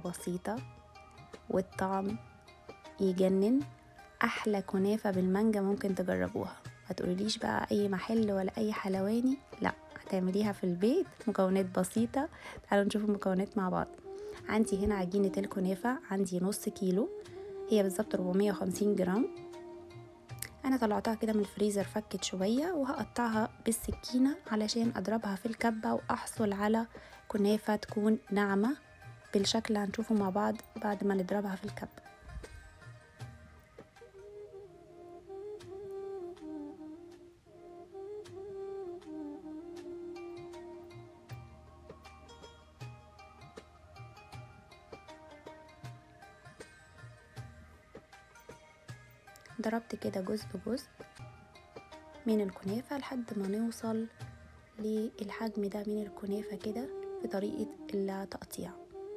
وبسيطة والطعم يجنن احلى كنافة بالمانجا ممكن تجربوها ما تقوليليش بقى اي محل ولا اي حلواني لا هتعمليها في البيت مكونات بسيطة تعالوا نشوف المكونات مع بعض عندي هنا عجينة الكنافة عندي نص كيلو هي بالظبط 450 جرام انا طلعتها كده من الفريزر فكت شوية وهقطعها بالسكينة علشان اضربها في الكبة واحصل على كنافة تكون ناعمة بالشكل اللي هنشوفه مع بعض بعد ما نضربها في الكبة ضربت كده جزء بجزء من الكنافة لحد ما نوصل للحجم ده من الكنافة كده في طريقة التقطيع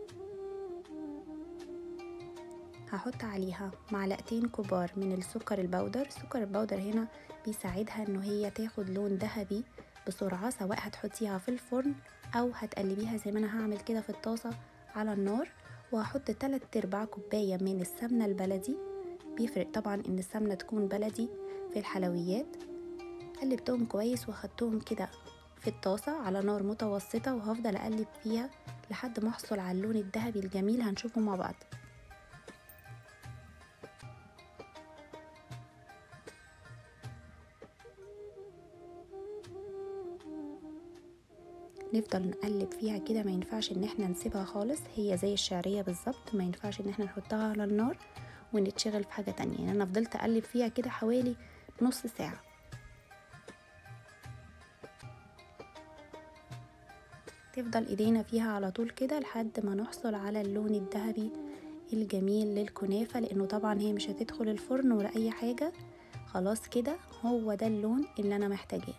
هحط عليها معلقتين كبار من السكر البودر السكر البودر هنا بيساعدها انه هي تاخد لون ذهبي بسرعة سواء هتحطيها في الفرن او هتقلبيها زي ما انا هعمل كده في الطاسة على النار وهحط 3 ارباع كوباية من السمنة البلدي بيفرق طبعا ان السمنة تكون بلدي في الحلويات قلبتهم كويس واخدتهم كده في الطاسة على نار متوسطة وهفضل اقلب فيها لحد ما احصل على اللون الذهبي الجميل هنشوفه مع بعض نفضل نقلب فيها كده ما ينفعش ان احنا نسيبها خالص هي زي الشعرية بالظبط ما ينفعش ان احنا نحطها على النار ونتشغل في حاجة تانية يعني انا فضلت اقلب فيها كده حوالي نص ساعة تفضل ايدينا فيها على طول كده لحد ما نحصل على اللون الذهبي الجميل للكنافة لانه طبعا هي مش هتدخل الفرن ولا اي حاجة خلاص كده هو ده اللون اللي انا محتاجاه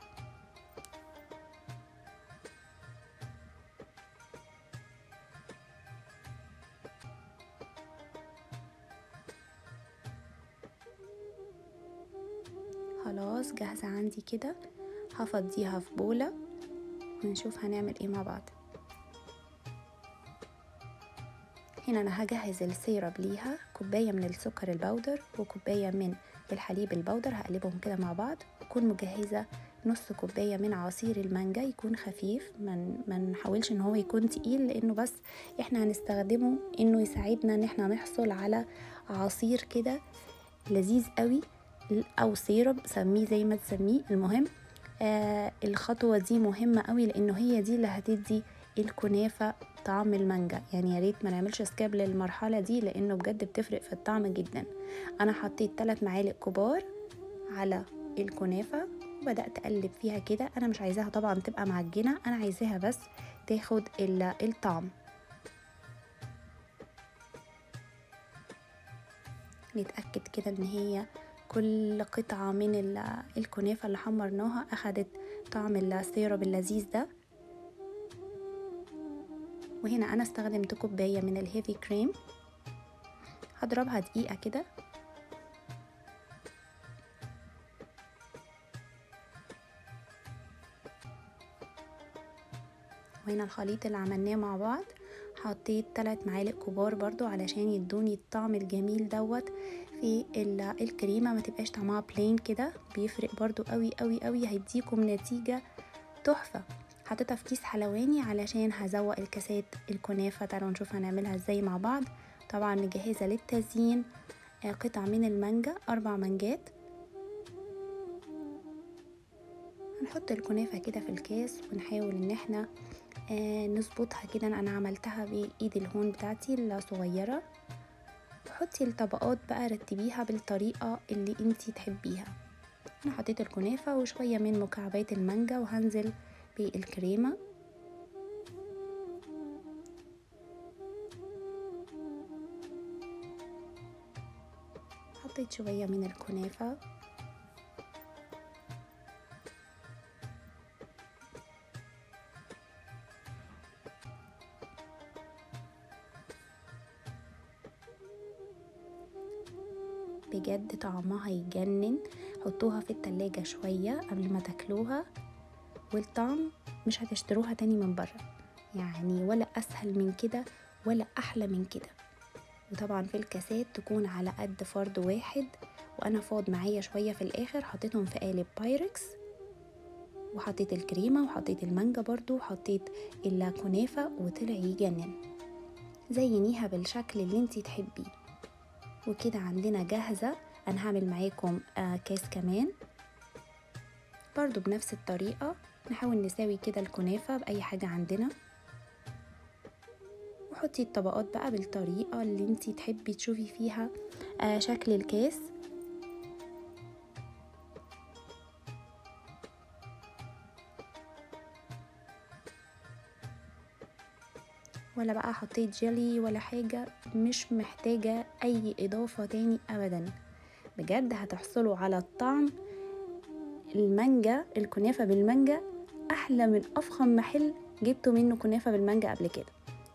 خلاص جاهزة عندي كده هفضيها في بولة ونشوف هنعمل ايه مع بعض هنا انا هجهز السيرب ليها كوباية من السكر البودر وكوباية من الحليب البودر هقلبهم كده مع بعض اكون مجهزة نص كوباية من عصير المانجا يكون خفيف من ما نحاولش ان هو يكون تقيل لانه بس احنا هنستخدمه انه يساعدنا ان احنا نحصل على عصير كده لذيذ قوي او سيرب سميه زي ما تسميه المهم آه الخطوة دي مهمة قوي لانه هي دي اللي هتدي الكنافة طعم المانجا يعني يا ريت ما نعملش سكاب للمرحلة دي لانه بجد بتفرق في الطعم جدا انا حطيت 3 معالق كبار على الكنافة وبدأت اقلب فيها كده انا مش عايزاها طبعا تبقى معجنة انا عايزاها بس تاخد الطعم نتأكد كده ان هي كل قطعة من الكنافة اللي حمرناها أخدت طعم السيرب اللذيذ ده وهنا أنا استخدمت كوباية من الهيفي كريم هضربها دقيقة كده وهنا الخليط اللي عملناه مع بعض حطيت 3 معالق كبار برضو علشان يدوني الطعم الجميل دوت في الكريمه ما تبقاش طعمها بلين كده بيفرق برضو قوي قوي قوي هيديكم نتيجه تحفه حطيتها في كيس حلواني علشان هزوق الكاسات الكنافه تعالوا نشوف هنعملها ازاي مع بعض طبعا مجهزه للتزيين قطع من المانجا اربع مانجات هنحط الكنافه كده في الكاس ونحاول ان احنا آه نظبطها كده انا عملتها بايد الهون بتاعتي الصغيره حطي الطبقات بقى رتبيها بالطريقة اللي انتي تحبيها انا حطيت الكنافة وشوية من مكعبات المانجا وهنزل بالكريمة حطيت شوية من الكنافة بجد طعمها يجنن حطوها في التلاجة شوية قبل ما تاكلوها والطعم مش هتشتروها تاني من بره يعني ولا اسهل من كده ولا احلى من كده وطبعا في الكاسات تكون على قد فرد واحد وانا فاض معايا شويه في الاخر حطيتهم في قالب بايركس وحطيت الكريمه وحطيت المانجا برضو وحطيت الكنافه وطلع يجنن زينيها بالشكل اللي انتي تحبيه وكده عندنا جاهزه انا هعمل معاكم آه كاس كمان برضو بنفس الطريقه نحاول نساوي كده الكنافه باي حاجه عندنا وحطي الطبقات بقى بالطريقه اللي انتي تحبي تشوفي فيها آه شكل الكاس ولا بقى حطيت جيلي ولا حاجة مش محتاجة أي إضافة تاني أبدا بجد هتحصلوا على الطعم المانجا الكنافة بالمانجا أحلى من أفخم محل جبتوا منه كنافة بالمانجا قبل كده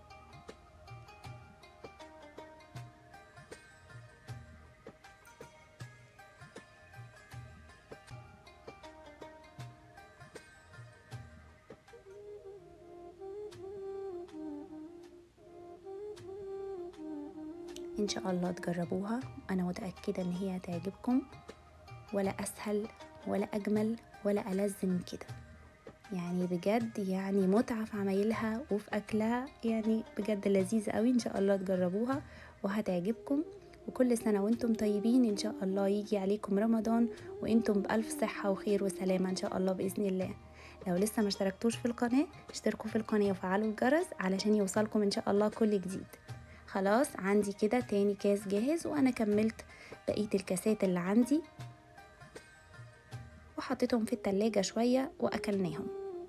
ان شاء الله تجربوها انا متاكده ان هي هتعجبكم ولا اسهل ولا اجمل ولا ألذ من كده يعني بجد يعني متعه في عمايلها وفي اكلها يعني بجد لذيذه قوي ان شاء الله تجربوها وهتعجبكم وكل سنة وانتم طيبين ان شاء الله يجي عليكم رمضان وانتم بألف صحة وخير وسلامة ان شاء الله بإذن الله لو لسه ما اشتركتوش في القناة اشتركوا في القناة وفعلوا الجرس علشان يوصلكم ان شاء الله كل جديد خلاص عندي كده تاني كاس جاهز وانا كملت بقية الكاسات اللي عندي وحطيتهم في التلاجة شوية واكلناهم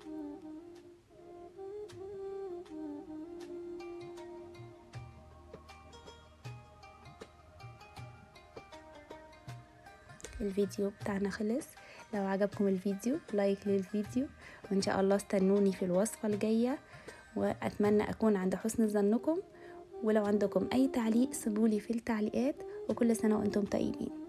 الفيديو بتاعنا خلص لو عجبكم الفيديو لايك للفيديو وان شاء الله استنوني في الوصفة الجاية واتمنى اكون عند حسن ظنكم ولو عندكم اي تعليق سيبولي في التعليقات وكل سنة وانتم طيبين